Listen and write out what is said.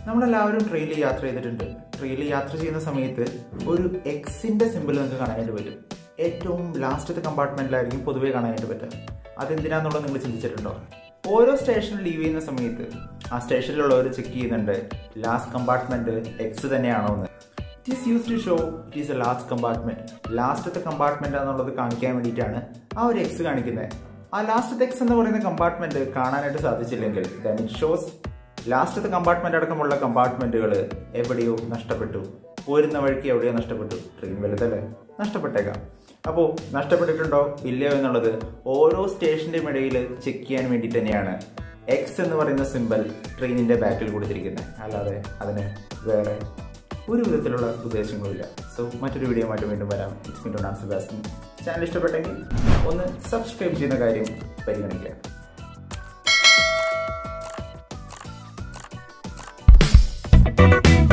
നമ്മളെല്ലാവരും ട്രെയിനിൽ യാത്ര ചെയ്തിട്ടുണ്ട് ട്രെയിനിൽ യാത്ര ചെയ്യുന്ന സമയത്ത് ഒരു എക്സിന്റെ സിമ്പിൾ നിങ്ങൾക്ക് കാണാനായിട്ട് പറ്റും ഏറ്റവും ലാസ്റ്റത്തെ കമ്പാർട്ട്മെന്റിലായിരിക്കും പൊതുവേ കാണാനായിട്ട് പറ്റുക അതെന്തിനാന്നുള്ളത് നിങ്ങൾ ചിന്തിച്ചിട്ടുണ്ടോ ഓരോ സ്റ്റേഷനിൽ ലീവ് ചെയ്യുന്ന സമയത്ത് ആ സ്റ്റേഷനിലുള്ളവർ ചെക്ക് ചെയ്യുന്നുണ്ട് ലാസ്റ്റ് കമ്പാർട്ട്മെന്റ് എക്സ് തന്നെയാണോ എന്ന് it is use to show it is a last compartment ലാസ്റ്റത്തെ കമ്പാർട്ട്മെന്റ് എന്നുള്ളത് കാണിക്കാൻ വേണ്ടിയിട്ടാണ് ആ ഒരു എക്സ് കാണിക്കുന്നത് ആ ലാസ്റ്റത്തെ എക്സ് എന്ന് പറയുന്ന കമ്പാർട്ട്മെന്റ് കാണാനായിട്ട് സാധിച്ചില്ലെങ്കിൽ ദൻ ഇറ്റ് ഷോസ് ലാസ്റ്റത്തെ കമ്പാർട്ട്മെന്റ് അടക്കമുള്ള കമ്പാർട്ട്മെന്റുകൾ എവിടെയോ നഷ്ടപ്പെട്ടു പോരുന്ന വഴിക്ക് എവിടെയോ നഷ്ടപ്പെട്ടു ട്രെയിൻ വലുതല്ലേ നഷ്ടപ്പെട്ടേക്കാം അപ്പോൾ നഷ്ടപ്പെട്ടിട്ടുണ്ടോ ഇല്ലയോ എന്നുള്ളത് ഓരോ സ്റ്റേഷന്റെയും ഇടയിൽ ചെക്ക് ചെയ്യാൻ വേണ്ടി തന്നെയാണ് എക്സ് എന്ന് പറയുന്ന സിമ്പൽ ട്രെയിനിന്റെ ബാക്കിൽ കൊടുത്തിരിക്കുന്നത് അല്ലാതെ അതിന് വേറെ ഒരു വിധത്തിലുള്ള ഉദ്ദേശങ്ങളുമില്ല സോ മറ്റൊരു വീഡിയോ ആയിട്ട് വീണ്ടും വരാം it's me Don Sebastian channel ഇഷ്ടപ്പെട്ടെങ്കിൽ ഒന്ന് സബ്സ്ക്രൈബ് ചെയ്യുന്ന കാര്യം പരിഗണിക്കുക Thank